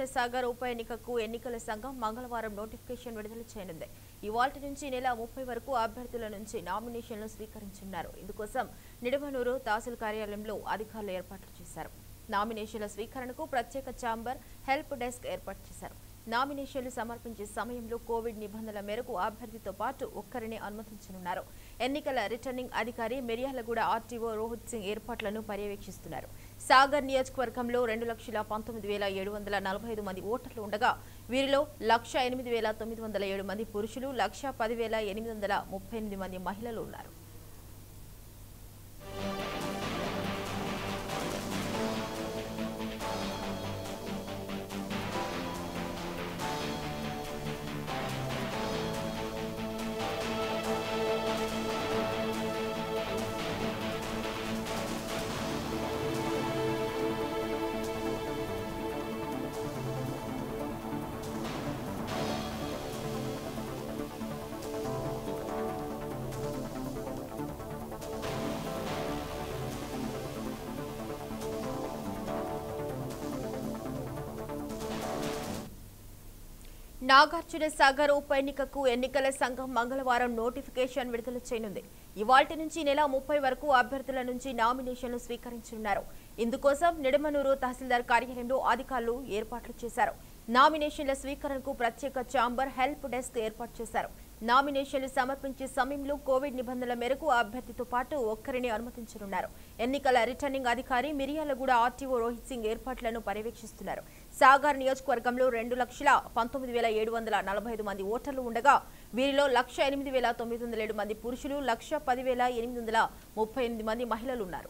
సాగర్ ఉప ఎన్నికకు ఎన్నికల సంఘం మంగళవారం నోటిఫికేషన్ విడుదల చేయనుంది ఇవాల్టి నుంచి నెల ముప్పై వరకు అభ్యర్థుల నుంచి నామినేషన్లు స్వీకరించనున్నారు ఇందుకోసం నిడమనూరు తహసీల్ కార్యాలయంలో అధికారులు ఏర్పాట్లు చేశారు నామినేషన్ల స్వీకరణకు ప్రత్యేక ఛాంబర్ హెల్ప్ డెస్క్ ఏర్పాటు చేశారు నామినేషన్లు సమర్పించే సమయంలో కోవిడ్ నిబంధనల మేరకు అభ్యర్థితో పాటు ఒక్కరిని అనుమతించనున్నారు ఎన్నికల రిటర్నింగ్ అధికారి మిర్యాలగూడ ఆర్టీఓ రోహిత్ సింగ్ ఏర్పాట్లను పర్యవేక్షిస్తున్నారు సాగర్ నియోజకవర్గంలో రెండు లక్షల పంతొమ్మిది వేల ఏడు వందల నలభై ఐదు మంది ఓటర్లు ఉండగా వీరిలో లక్ష ఎనిమిది వేల తొమ్మిది వందల ఏడు మంది పురుషులు లక్ష పది వేల ఎనిమిది వందల ముప్పై ఎనిమిది మంది మహిళలు ఉన్నారు నాగార్జున సాగర్ ఉప ఎన్నికకు ఎన్నికల సంఘం మంగళవారం నోటిఫికేషన్ విడుదల చేయనుంది ఇవాల్టి నుంచి నెల ముప్పై వరకు అభ్యర్థుల నుంచి నామినేషన్లు స్వీకరించనున్నారు ఇందుకోసం నిడమనూరు తహసీల్దార్ కార్యాలయంలో అధికారులు ఏర్పాట్లు చేశారు నామినేషన్ల స్వీకరణకు ప్రత్యేక ఛాంబర్ హెల్ప్ డెస్క్ ఏర్పాటు చేశారు నామినేషన్లు సమర్పించే సమయంలో కోవిడ్ నిబంధనల మేరకు అభ్యర్థితో పాటు ఒక్కరిని అనుమతించనున్నారు ఎన్నికల రిటర్నింగ్ అధికారి మిరియాలగూడ ఆర్టీఓ రోహిత్ సింగ్ ఏర్పాట్లను పర్యవేక్షిస్తున్నారు సాగర్ నియోజకవర్గంలో రెండు లక్షల పంతొమ్మిది వేల ఏడు వందల నలభై ఐదు మంది ఓటర్లు ఉండగా వీరిలో లక్ష ఎనిమిది వేల తొమ్మిది వందల ఏడు మంది పురుషులు లక్ష పది వేల ఎనిమిది వందల ముప్పై ఎనిమిది మంది మహిళలు ఉన్నారు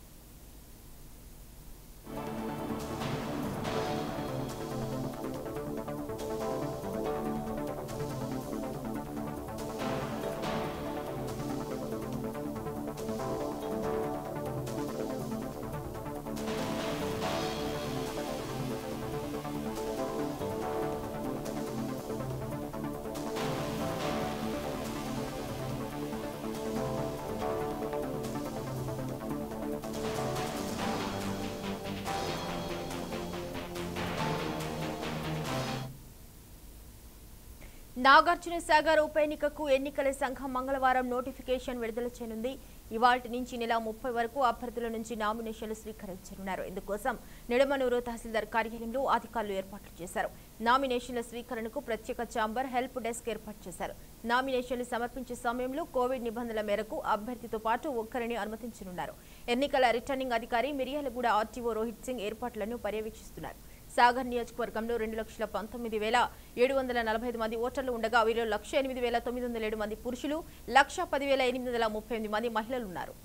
నాగార్జున సాగర్ ఉప ఎన్నికకు ఎన్నికల సంఘం మంగళవారం నోటిఫికేషన్ విడుదల చేయనుంది ఇవాటి నుంచి నెల ముప్పై వరకు అభ్యర్థుల నుంచి నామినేషన్లు స్వీకరించనున్నారు ఇందుకోసం నిడమనూరు తహసీల్దార్ కార్యాలయంలో అధికారులు ఏర్పాట్లు చేశారు నామినేషన్ల స్వీకరణకు ప్రత్యేక ఛాంబర్ హెల్ప్ డెస్క్ ఏర్పాటు చేశారు నామినేషన్లు సమర్పించే సమయంలో కోవిడ్ నిబంధనల మేరకు అభ్యర్థితో పాటు ఒక్కరిని అనుమతించనున్నారు ఎన్నికల రిటర్నింగ్ అధికారి మిర్యాలగూడ ఆర్టీఓ రోహిత్ సింగ్ ఏర్పాట్లను పర్యవేక్షిస్తున్నారు సాగర్ నియోజకవర్గంలో రెండు లక్షల పంతొమ్మిది వేల ఏడు వందల నలభై ఐదు మంది ఓటర్లు ఉండగా వీరిలో లక్ష ఎనిమిది వేల తొమ్మిది వందల ఏడు మంది పురుషులు లక్ష పది వేల ఎనిమిది వందల ముప్పై ఎనిమిది మంది మహిళలు ఉన్నారు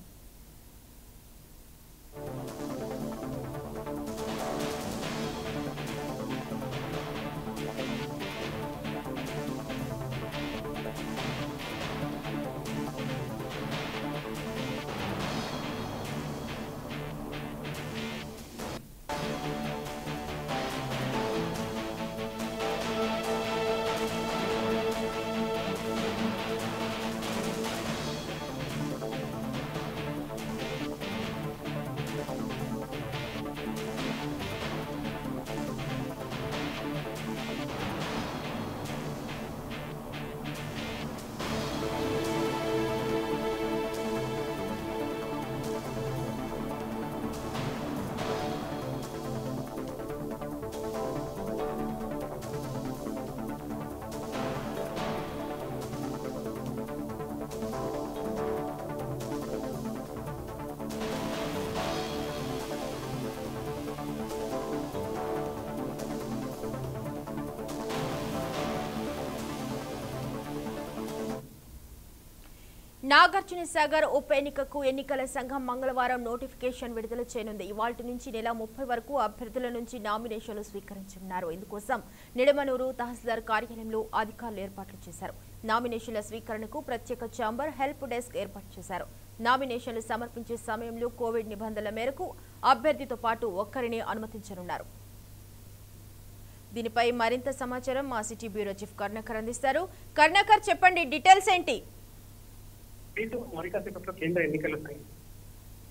నాగార్జున సాగర్ ఉప ఎన్నికకు ఎన్నికల సంఘం మంగళవారం నోటిఫికేషన్ విడుదల చేయనుంది ఇవాల్టి నుంచి నెల ముప్పై వరకు అభ్యర్థుల నుంచి నామినేషన్లు స్వీకరించనున్నారు ఇందుకోసం నిడమనూరు తహసీల్దార్ కార్యాలయంలో అధికారులు ఏర్పాట్లు చేశారు నామినేషన్ల స్వీకరణకు ప్రత్యేక ఛాంబర్ హెల్ప్ డెస్క్ ఏర్పాటు చేశారు నామినేషన్లు సమర్పించే సమయంలో కోవిడ్ నిబంధనల మేరకు అభ్యర్థితో పాటు ఒక్కరిని అనుమతించనున్నారు దీనిపై మరింత సమాచారం మా సిటీ బ్యూరో చీఫ్ కర్ణకర్ అందిస్తారు కర్ణకర్ చెప్పండి డీటెయిల్స్ ఏంటి దీంతో మరి కాసేపట్లో కేంద్ర ఎన్నికల సంఘం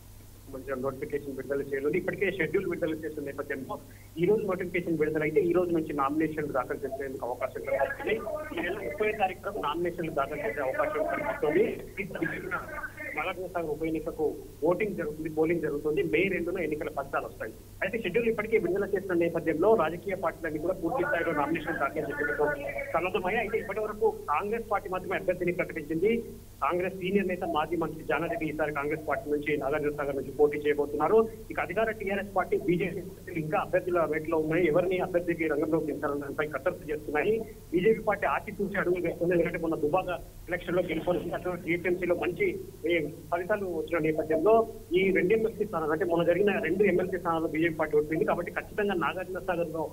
సంబంధించిన నోటిఫికేషన్ విడుదల చేయనుంది ఇప్పటికే షెడ్యూల్ విడుదల చేసిన నేపథ్యంలో ఈ రోజు నోటిఫికేషన్ విడుదలైతే ఈ రోజు నుంచి నామినేషన్లు దాఖలు చేసేందుకు అవకాశం కనిపిస్తుంది ఈ నెల ముప్పై తారీఖు వరకు నామినేషన్లు దాఖలు చేసే అవకాశం కనిపిస్తుంది ఈ పదిహేనున నాగార్జున సాగర్ ఉప ఎన్నికకు ఓటింగ్ జరుగుతుంది పోలింగ్ జరుగుతుంది మే రెండున ఎన్నికల ఫలితాలు వస్తాయి అయితే షెడ్యూల్ ఇప్పటికే విడుదల చేసిన నేపథ్యంలో రాజకీయ పార్టీలన్నీ కూడా పూర్తి స్థాయిలో నామినేషన్ దాఖలు చేసేందుకు సన్నద్ధమయ్యాయి అయితే ఇప్పటి వరకు కాంగ్రెస్ పార్టీ మాత్రమే అభ్యర్థిని ప్రకటించింది కాంగ్రెస్ సీనియర్ నేత మాజీ మంత్రి జానారెడ్డి ఈసారి కాంగ్రెస్ పార్టీ నుంచి నాగార్జున సాగర్ నుంచి పోటీ చేయబోతున్నారు ఇక అధికార టీఆర్ఎస్ పార్టీ బీజేపీ ఇంకా అభ్యర్థుల వేటలో ఉన్నాయి ఎవరిని అభ్యర్థికి రంగంలోకి దించాలన్న దానిపై కసరత్తు చేస్తున్నాయి బీజేపీ పార్టీ ఆచితూచి అడుగులు వేస్తుంది ఎందుకంటే మొన్న దుబాగా ఎలక్షన్ లో గెలుపొంది అటు టీఎంసీలో మంచి ఏ, ఫలితాలు వచ్చిన నేపథ్యంలో ఈ రెండు ఎమ్మెల్సీ స్థానాలు అంటే మొన్న జరిగిన రెండు ఎమ్మెల్సీ స్థానాల్లో బీజేపీ పార్టీ ఓడిపోయింది కాబట్టి ఖచ్చితంగా నాగార్జున సాగర్ లో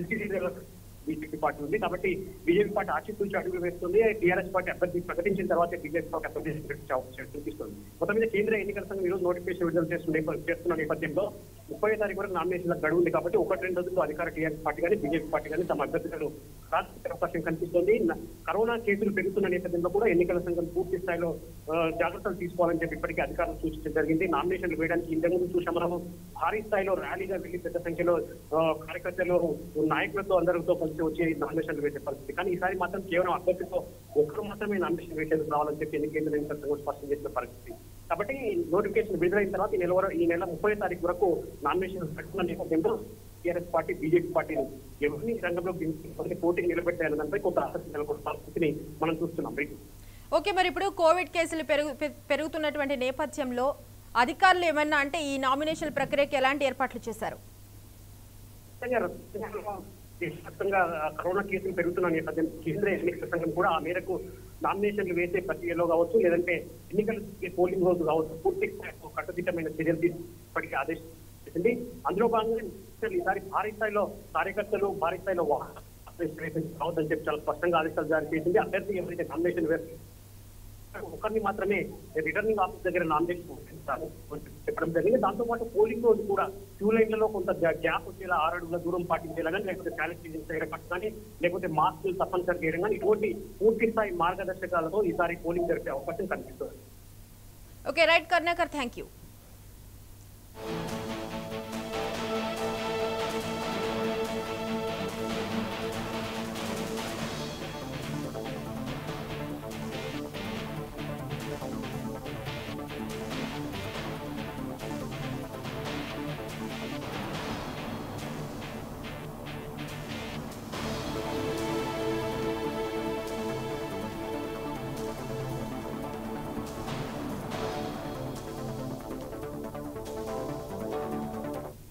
బీజేపీ పార్టీ ఉంది కాబట్టి బీజేపీ పార్టీ ఆచితూచి అడుగులు వేస్తుంది టీఆర్ఎస్ పార్టీ అభ్యర్థి ప్రకటించిన తర్వాత బీజేపీ పార్టీ అభ్యర్థి ప్రకటించే అవకాశం చూపిస్తుంది మొత్తం మీద కేంద్ర ఎన్నికల సంఘం ఈ రోజు నోటిఫికేషన్ విడుదల చేస్తున్న నేప- చేస్తున్న నేపథ్యంలో ముప్పై తారీఖు వరకు నామినేషన్ల గడువు ఉంది కాబట్టి ఒకటి రెండు రోజుల్లో అధికార టీఆర్ఎస్ పార్టీ కానీ బీజేపీ పార్టీ కానీ తమ అభ్యర్థులను రాజకీయ అవకాశం కనిపిస్తోంది న- కరోనా కేసులు పెరుగుతున్న నేపథ్యంలో కూడా ఎన్నికల సంఘం పూర్తి స్థాయిలో ఆ, జాగ్రత్తలు తీసుకోవాలని చెప్పి ఇప్పటికే అధికారులు సూచించడం జరిగింది నామినేషన్లు వేయడానికి ఇంతకుముందు చూసాం మనము భారీ స్థాయిలో ర్యాలీగా వెళ్లి పెద్ద సంఖ్యలో ఆ, కార్యకర్తలు నాయకులతో అందరితో కలిసి వచ్చి నామినేషన్లు వేసే పరిస్థితి కానీ ఈసారి మాత్రం కేవలం అభ్యర్థితో ఒక్కరు మాత్రమే నామినేషన్ వేసేందుకు రావాలని చెప్పి ఎన్నికల ఎన్నికల సంఘం స్పష్టం చేసిన పరిస్థితి కాబట్టి నోటిఫికేషన్ విడుదలైన తర్వాత ఈ నెల వర- ఈ నెల ముప్పై తారీఖు వరకు నామినేషన్ పెట్టుకున్న నేపథ్యంలో టీఆర్ఎస్ పార్టీ బీజేపీ పార్టీని ఎవరిని రంగంలో దించి పోటీ నిలబెట్టాయన్న దానిపై కొంత ఆసక్తి నెలకొన్న పరిస్థితిని మనం చూస్తున్నాం రైతు ఓకే మరి ఇప్పుడు కోవిడ్ కేసులు పెరుగు పె- పెరుగుతున్నటువంటి నేపథ్యంలో అధికారులు ఏమన్నా అంటే ఈ నామినేషన్ ప్రక్రియకి ఎలాంటి ఏర్పాట్లు చేశారు ఖచ్చితంగా దేశవ్యాప్తంగా కరోనా కేసులు పెరుగుతున్న నేపథ్యం కేంద్ర ఎన్నికల సంఘం కూడా ఆ మేరకు నామినేషన్లు వేసే ప్రక్రియలో కావచ్చు లేదంటే ఎన్నికల పోలింగ్ రోజు కావచ్చు పూర్తి స్థాయిలో కట్టుదిట్టమైన చర్యలు తీసుకుప్పటికీ ఆదేశించింది అందులో భాగంగా అసలు ఈసారి భారీ స్థాయిలో కార్యకర్తలు భారీ స్థాయిలో వాహనాలు కావద్దని చెప్పి చాలా స్పష్టంగా ఆదేశాలు జారీ చేసింది అభ్యర్థి ఎవరైతే నామినేషన్ వేస్తారు ఒకరిని మాత్రమే రిటర్నింగ్ ఆఫీస్ దగ్గర నామినేషన్ ఉంచుతారు అని చెప్పడం జరిగింది దాంతో పాటు పోలింగ్ రోజు కూడా క్యూ లైన్లలో కొంత గ్యా- గ్యాప్ వచ్చేలా ఆరు అడుగుల దూరం పాటించేలా కానీ లేకపోతే శానిటైజింగ్ చేయడం కానీ లేకపోతే మాస్కులు తప్పనిసరి చేయడం కానీ ఇటువంటి పూర్తి స్థాయి మార్గదర్శకాలతో ఈసారి పోలింగ్ జరిపే అవకాశం కనిపిస్తుంది okay right Karnakar thank you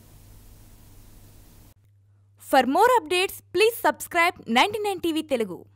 For more updates, please subscribe 99 TV Telugu.